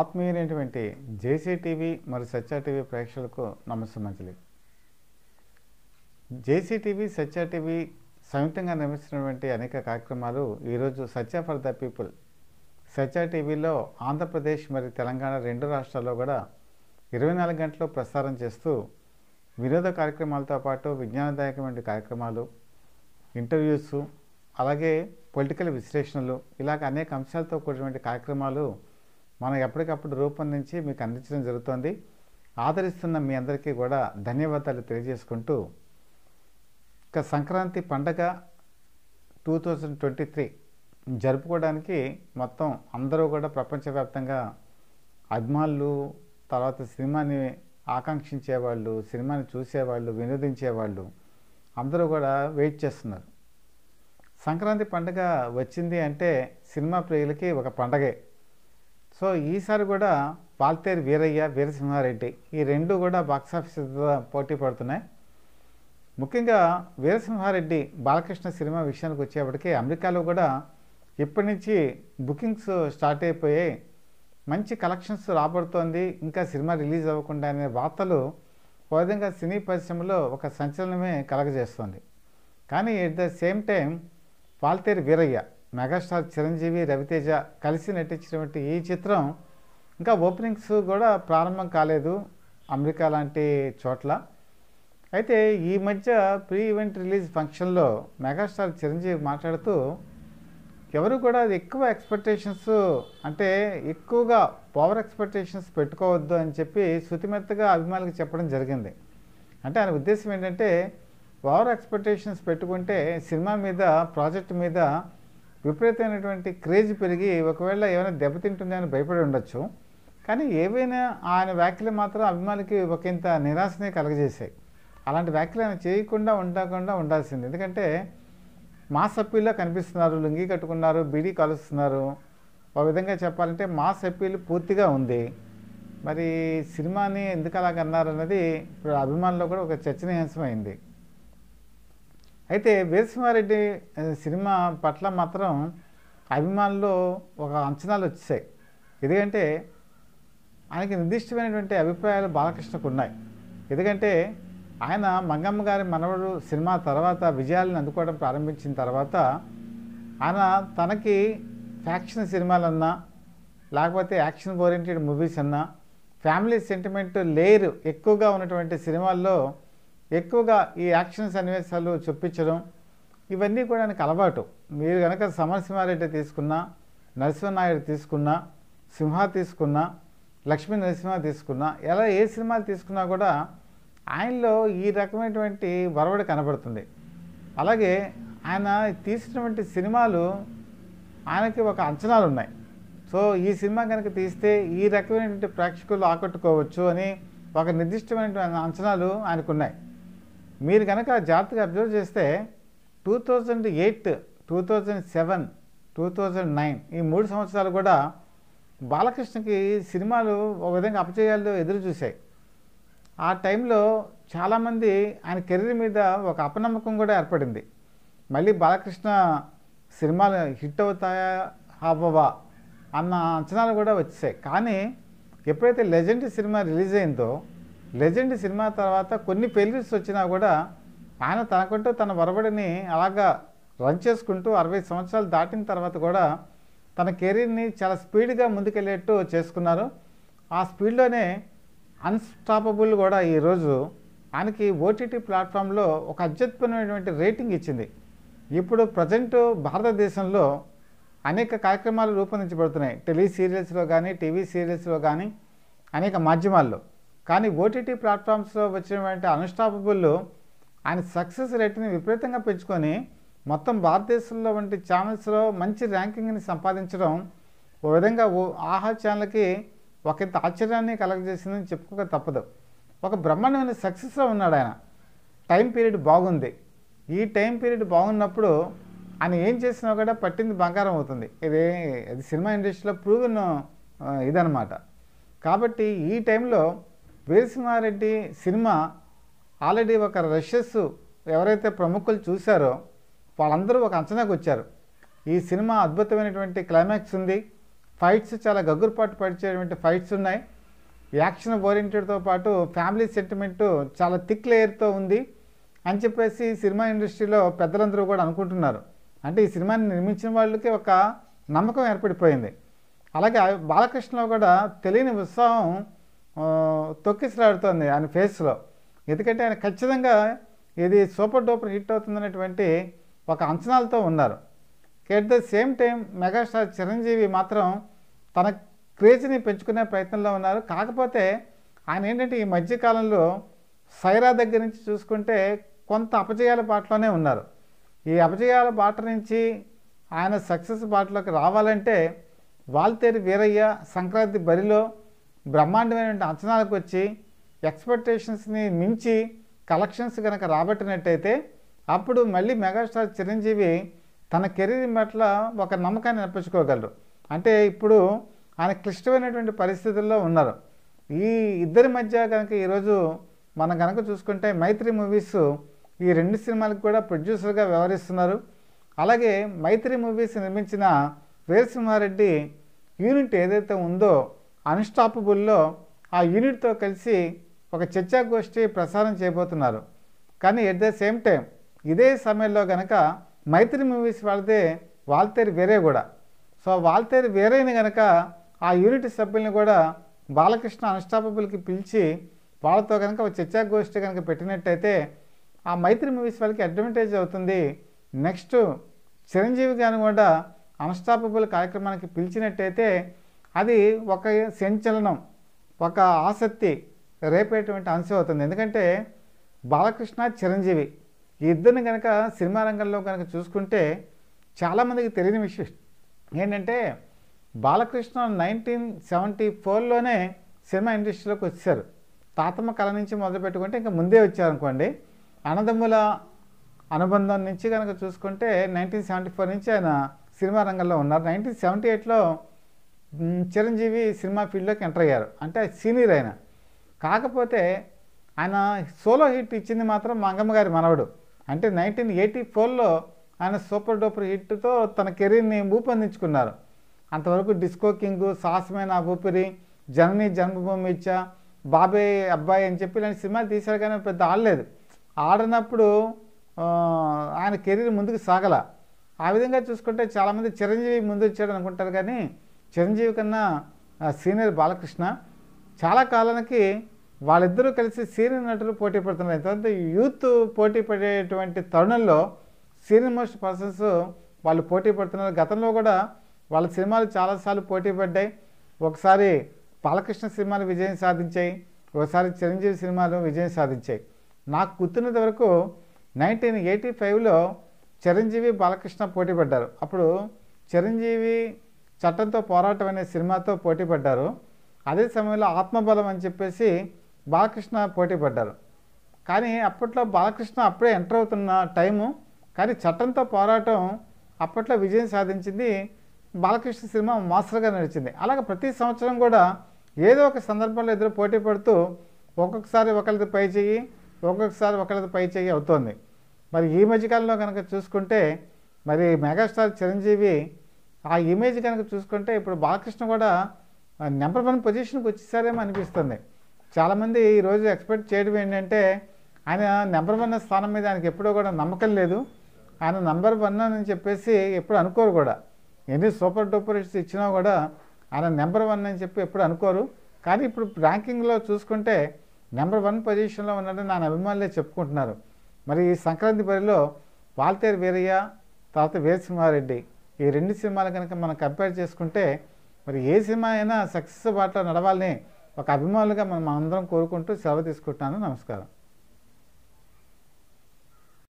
ఆత్మీయులైనటువంటి జేసీ TV మరియు సత్య TV ప్రేక్షకులకు నమస్సమంజలి జేసీ TV సత్య TV సంయుక్తంగా నిర్మిస్తున్నటువంటి అనేక కార్యక్రమాలు ఈరోజు Satya for the people Satya టీవీలో ఆంధ్రప్రదేశ్ మరియు తెలంగాణ రెండు రాష్ట్రాల్లో కూడా ఇరవై నాలుగు గంటలు ప్రసారం చేస్తూ వినోద కార్యక్రమాలతో పాటు విజ్ఞానదాయకమైన కార్యక్రమాలు ఇంటర్వ్యూస్ అలాగే పొలిటికల్ విశ్లేషణలు ఇలాగ అనేక అంశాలతో కూడినటువంటి కార్యక్రమాలు మనం ఎప్పటికప్పుడు రూపొందించి మీకు అందించడం జరుగుతోంది ఆదరిస్తున్న మీ అందరికీ కూడా ధన్యవాదాలు తెలియజేసుకుంటూ ఇక సంక్రాంతి పండగ టూ థౌజండ్ ట్వంటీ త్రీ జరుపుకోవడానికి మొత్తం అందరూ కూడా ప్రపంచవ్యాప్తంగా అభిమానులు తర్వాత సినిమాని ఆకాంక్షించేవాళ్ళు సినిమాని చూసేవాళ్ళు వినోదించేవాళ్ళు అందరూ కూడా వెయిట్ చేస్తున్నారు సంక్రాంతి పండుగ వచ్చింది అంటే సినిమా ప్రియులకి ఒక పండగే సో ఈసారి కూడా పాల్తేరు వీరయ్య వీరసింహారెడ్డి ఈ రెండు కూడా బాక్సాఫీస్ పోటీ పడుతున్నాయి ముఖ్యంగా వీరసింహారెడ్డి బాలకృష్ణ సినిమా విషయానికి వచ్చేప్పటికి అమెరికాలో కూడా ఇప్పటి నుంచి బుకింగ్స్ స్టార్ట్ అయిపోయాయి మంచి కలెక్షన్స్ రాబడుతోంది ఇంకా సినిమా రిలీజ్ అవ్వకుండా అనే వార్తలు ఓ విధంగా సినీ పరిశ్రమలో ఒక సంచలనమే కలగజేస్తుంది కానీ at the same time Waltair Veerayya megastar Chiranjeevi Ravi Teja కలిసి నటించినటువంటి ఈ చిత్రం ఇంకా ఓపెనింగ్స్ కూడా ప్రారంభం కాలేదు అమెరికా లాంటి చోట్ల అయితే ఈ మధ్య ప్రీ ఈవెంట్ రిలీజ్ ఫంక్షన్లో మెగాస్టార్ చిరంజీవి మాట్లాడుతూ ఎవరు కూడా అది ఎక్కువ ఎక్స్పెక్టేషన్స్ అంటే ఎక్కువగా పవర్ ఎక్స్పెక్టేషన్స్ పెట్టుకోవద్దు అని చెప్పి శృతిమెత్తగా అభిమానులకు చెప్పడం జరిగింది అంటే ఆయన ఉద్దేశం ఏంటంటే ఓవర్ ఎక్స్పెక్టేషన్స్ పెట్టుకుంటే సినిమా మీద ప్రాజెక్ట్ మీద విపరీతమైనటువంటి క్రేజ్ పెరిగి ఒకవేళ ఏమైనా దెబ్బతింటుందని భయపడి ఉండొచ్చు కానీ ఏవైనా ఆయన వ్యాఖ్యలు మాత్రం అభిమానులకి ఒకంత నిరాశనే కలగజేశాయి అలాంటి వ్యాఖ్యలు ఆయన చేయకుండా ఉండకుండా ఉండాల్సింది ఎందుకంటే మాస్ అప్పీల్లో కనిపిస్తున్నారు లుంగి కట్టుకున్నారు బీడీ కలుస్తున్నారు ఒక విధంగా చెప్పాలంటే మాస్ అప్పీల్ పూర్తిగా ఉంది మరి సినిమాని ఎందుకు అలాగన్నారు అన్నది ఇప్పుడు అభిమానుల్లో కూడా ఒక చర్చనీయాంశమైంది అయితే వీరసింహారెడ్డి సినిమా పట్ల మాత్రం అభిమానులు ఒక అంచనాలు వచ్చాయి ఎందుకంటే ఆయనకి నిర్దిష్టమైనటువంటి అభిప్రాయాలు బాలకృష్ణకు ఉన్నాయి ఎందుకంటే ఆయన మంగమ్మ గారి మనవడు సినిమా తర్వాత విజయాలను అందుకోవడం ప్రారంభించిన తర్వాత ఆయన తనకి ఫ్యాక్షన్ సినిమాలన్నా లేకపోతే యాక్షన్ ఓరియంటెడ్ మూవీస్ అన్నా ఫ్యామిలీ సెంటిమెంట్ లేయర్ ఎక్కువగా ఉన్నటువంటి సినిమాల్లో ఎక్కువగా ఈ యాక్షన్ సన్నివేశాలు చొప్పించడం ఇవన్నీ కూడా ఆయనకు అలవాటు మీరు కనుక సమరసింహారెడ్డి తీసుకున్నా నరసింహనాయుడు తీసుకున్నా సింహ తీసుకున్నా లక్ష్మీ నరసింహ తీసుకున్నా ఎలా ఏ సినిమాలు తీసుకున్నా కూడా ఆయనలో ఈ రకమైనటువంటి వరవడి కనబడుతుంది అలాగే ఆయన తీసినటువంటి సినిమాలు ఆయనకి ఒక అంచనాలు ఉన్నాయి సో ఈ సినిమా కనుక తీస్తే ఈ రకమైనటువంటి ప్రేక్షకులు ఆకట్టుకోవచ్చు అని ఒక నిర్దిష్టమైనటువంటి అంచనాలు ఆయనకున్నాయి మీరు కనుక జాగ్రత్తగా అబ్జర్వ్ చేస్తే two thousand eight two thousand seven two thousand nine ఈ మూడు సంవత్సరాలు కూడా బాలకృష్ణకి సినిమాలు ఒక విధంగా అపజయాలు ఎదురు చూశాయి ఆ టైంలో చాలామంది ఆయన కెరీర్ మీద ఒక అపనమ్మకం కూడా ఏర్పడింది మళ్ళీ బాలకృష్ణ సినిమాలు హిట్ అవుతాయా అవ్వవా అన్న అంచనాలు కూడా వచ్చాయి కానీ ఎప్పుడైతే లెజెండ్ సినిమా రిలీజ్ అయిందో లెజెండ్ సినిమా తర్వాత కొన్ని ఫెయిల్యూర్స్ వచ్చినా కూడా ఆయన తనకంటూ తన వరబడిని అలాగా రన్ చేసుకుంటూ అరవై సంవత్సరాలు దాటిన తర్వాత కూడా తన కెరీర్ని చాలా స్పీడ్గా ముందుకెళ్ళేట్టు చేసుకున్నారు ఆ స్పీడ్లోనే అన్స్టాపబుల్ కూడా ఈరోజు ఆయనకి ఓటీటీ ప్లాట్ఫామ్లో ఒక అత్యద్భుతమైనటువంటి రేటింగ్ ఇచ్చింది ఇప్పుడు ప్రజెంట్ భారతదేశంలో అనేక కార్యక్రమాలు రూపొందించబడుతున్నాయి టెలి సీరియల్స్లో కానీ టీవీ సీరియల్స్లో కానీ అనేక మాధ్యమాల్లో కానీ ఓటీటీ ప్లాట్ఫామ్స్లో వచ్చినటువంటి అన్స్టాపబుల్ ఆయన సక్సెస్ రేట్ని విపరీతంగా పెంచుకొని మొత్తం భారతదేశంలో వంటి ఛానల్స్లో మంచి ర్యాంకింగ్ని సంపాదించడం ఓ విధంగా ఓ ఆహా ఛానల్కి ఒకంత ఆశ్చర్యాన్ని కలగజేసిందని చెప్పుకోక తప్పదు ఒక బ్రహ్మాండమైన సక్సెస్లో ఉన్నాడు ఆయన టైం పీరియడ్ బాగుంది ఈ టైం పీరియడ్ బాగున్నప్పుడు ఆయన ఏం చేసినా కూడా పట్టింది బంగారం అవుతుంది ఇది ఇది సినిమా ఇండస్ట్రీలో ప్రూవెన్ ఇదనమాట కాబట్టి ఈ టైంలో వీరసింహారెడ్డి సినిమా ఆల్రెడీ ఒక రషెస్ ఎవరైతే ప్రముఖులు చూశారో వాళ్ళందరూ ఒక అంచనాకు వచ్చారు ఈ సినిమా అద్భుతమైనటువంటి క్లైమాక్స్ ఉంది ఫైట్స్ చాలా గగ్గురుపాటు పడిచేటువంటి ఫైట్స్ ఉన్నాయి యాక్షన్ ఓరియంటెడ్తో పాటు ఫ్యామిలీ సెంటిమెంట్ చాలా థిక్ లేయర్తో ఉంది అని చెప్పేసి సినిమా ఇండస్ట్రీలో పెద్దలందరూ కూడా అనుకుంటున్నారు అంటే ఈ సినిమాని నిర్మించిన వాళ్ళకి ఒక నమ్మకం ఏర్పడిపోయింది అలాగే ఆ బాలకృష్ణలో కూడా తెలియని ఉత్సాహం ఆ, తొక్కిసలాడుతోంది ఆయన ఫేస్లో ఎందుకంటే ఆయన ఖచ్చితంగా ఇది సూపర్ డూపర్ హిట్ అవుతుందనేటువంటి ఒక అంచనాలతో ఉన్నారు at the same time megastar Chiranjeevi మాత్రం తన క్రేజ్ని పెంచుకునే ప్రయత్నంలో ఉన్నారు కాకపోతే ఆయన ఏంటంటే ఈ మధ్యకాలంలో సైరా దగ్గర నుంచి చూసుకుంటే కొంత అపజయాల బాటలోనే ఉన్నారు ఈ అపజయాల బాట నుంచి ఆయన సక్సెస్ బాటలోకి రావాలంటే వాల్తేరి వీరయ్య సంక్రాంతి బరిలో బ్రహ్మాండమైనటువంటి అంచనాలకు వచ్చి ఎక్స్పెక్టేషన్స్ని మించి కలెక్షన్స్ కనుక రాబట్టినట్టయితే అప్పుడు మళ్ళీ మెగాస్టార్ చిరంజీవి తన కెరీర్ పట్ల ఒక నమ్మకాన్ని నిరపించుకోగలరు అంటే ఇప్పుడు ఆయన క్లిష్టమైనటువంటి పరిస్థితుల్లో ఉన్నారు ఈ ఇద్దరి మధ్య కనుక ఈరోజు మనం కనుక చూసుకుంటే మైత్రి మూవీస్ ఈ రెండు సినిమాలకు కూడా ప్రొడ్యూసర్గా వ్యవహరిస్తున్నారు అలాగే మైత్రి మూవీస్ నిర్మించిన వీరసింహారెడ్డి యూనిట్ ఏదైతే ఉందో అన్స్టాపబుల్లో ఆ యూనిట్తో కలిసి ఒక చర్చాగోష్ఠి ప్రసారం చేయబోతున్నారు కానీ ఎట్ ద సేమ్ టైం ఇదే సమయంలో గనక మైత్రి మూవీస్ వాళ్ళదే వాల్తేరి వేరే కూడా సో వాల్తేరి వేరేని గనక ఆ యూనిట్ సభ్యుల్ని కూడా బాలకృష్ణ అన్స్టాపబుల్కి పిలిచి వాళ్ళతో కనుక ఒక చర్చాగోష్ఠి కనుక పెట్టినట్టయితే ఆ మైత్రి మూవీస్ వాళ్ళకి అడ్వాంటేజ్ అవుతుంది నెక్స్ట్ చిరంజీవి గారిని కూడా అన్స్టాపబుల్ కార్యక్రమానికి పిలిచినట్టయితే అది ఒక సంచలనం ఒక ఆసక్తి రేపేటువంటి అంశం అవుతుంది ఎందుకంటే బాలకృష్ణ చిరంజీవి ఈ ఇద్దరిని కనుక సినిమా రంగంలో కనుక చూసుకుంటే చాలామందికి తెలియని విషయం ఏంటంటే బాలకృష్ణ నైన్టీన్ సెవెంటీ ఫోర్లోనే సినిమా ఇండస్ట్రీలోకి వచ్చారు తాతమ్మ కళ నుంచి మొదలు పెట్టుకుంటే ఇంకా ముందే వచ్చారనుకోండి అన్నదమ్ముల అనుబంధం నుంచి కనుక చూసుకుంటే నైన్టీన్ సెవెంటీ ఫోర్ నుంచి ఆయన సినిమా రంగంలో ఉన్నారు నైన్టీన్ సెవెంటీ ఎయిట్లో చిరంజీవి సినిమా ఫీల్డ్లోకి ఎంటర్ అయ్యారు అంటే సీనియర్ ఆయన కాకపోతే ఆయన సోలో హిట్ ఇచ్చింది మాత్రం మంగమ్మ గారి మనవడు అంటే నైన్టీన్ ఎయిటీ ఫోర్లో ఆయన సూపర్ డూపర్ హిట్తో తన కెరీర్ని ఊపందించుకున్నారు అంతవరకు డిస్కో కింగ్ సాహసమైన ఊపిరి జనని జన్మభూమి ఇచ్చా బాబే అబ్బాయి అని చెప్పి ఇలాంటి సినిమాలు తీశారు కానీ పెద్ద ఆడలేదు ఆడినప్పుడు ఆ, ఆయన కెరీర్ ముందుకు సాగల ఆ విధంగా చూసుకుంటే చాలామంది చిరంజీవి ముందు వచ్చాడు అనుకుంటారు కానీ చిరంజీవి కన్నా ఆ, సీనియర్ బాలకృష్ణ చాలా కాలానికి వాళ్ళిద్దరూ కలిసి సీనియర్ నటులు పోటీ పడుతున్నారు ఎంతమంది యూత్ పోటీ పడేటువంటి తరుణంలో సీనియర్ మోస్ట్ పర్సన్స్ వాళ్ళు పోటీ పడుతున్నారు గతంలో కూడా వాళ్ళ సినిమాలు చాలాసార్లు పోటీ పడ్డాయి ఒకసారి బాలకృష్ణ సినిమాలు విజయం సాధించాయి ఒకసారి చిరంజీవి సినిమాలు విజయం సాధించాయి నాకు గుర్తున్నంత వరకు నైన్టీన్ ఎయిటీ ఫైవ్లో చిరంజీవి బాలకృష్ణ పోటీ పడ్డారు అప్పుడు చిరంజీవి చట్టంతో పోరాటం అనే సినిమాతో పోటీ పడ్డారు అదే సమయంలో ఆత్మబలం అని చెప్పేసి బాలకృష్ణ పోటీ పడ్డారు కానీ అప్పట్లో బాలకృష్ణ అప్పుడే ఎంటర్ అవుతున్న టైము కానీ చట్టంతో పోరాటం అప్పట్లో విజయం సాధించింది బాలకృష్ణ సినిమా మాస్టర్గా నడిచింది అలాగే ప్రతి సంవత్సరం కూడా ఏదో ఒక సందర్భంలో ఎదురు పోటీ పడుతూ ఒక్కొక్కసారి ఒకరిది పై చెయ్యి ఒక్కొక్కసారి ఒకరిది పై చెయ్యి అవుతోంది మరి ఈ మధ్యకాలంలో కనుక చూసుకుంటే మరి మెగాస్టార్ చిరంజీవి ఆ ఇమేజ్ కనుక చూసుకుంటే ఇప్పుడు బాలకృష్ణ కూడా నెంబర్ వన్ పొజిషన్కి వచ్చేసారేమో అనిపిస్తుంది చాలామంది ఈరోజు ఎక్స్పెక్ట్ చేయడం ఏంటంటే ఆయన నెంబర్ వన్ స్థానం మీద ఆయనకి ఎప్పుడూ కూడా నమ్మకం లేదు ఆయన నెంబర్ వన్ అని చెప్పేసి ఎప్పుడు అనుకోరు కూడా ఎన్ని సూపర్ డూపర్ హిట్స్ ఇచ్చినా కూడా ఆయన నెంబర్ వన్ అని చెప్పి ఎప్పుడు అనుకోరు కానీ ఇప్పుడు ర్యాంకింగ్లో చూసుకుంటే నెంబర్ వన్ పొజిషన్లో ఉన్నాడని నా అభిమానులే చెప్పుకుంటున్నారు మరి ఈ సంక్రాంతి బరిలో వాల్తేరు వీరయ్య తర్వాత వీరసింహారెడ్డి ఈ రెండు సినిమాలు కనుక మనం కంపేర్ చేసుకుంటే మరి ఏ సినిమా అయినా సక్సెస్ బాటలో నడవాలని ఒక అభిమానులుగా మనం అందరం కోరుకుంటూ సెలవు తీసుకుంటున్నాను నమస్కారం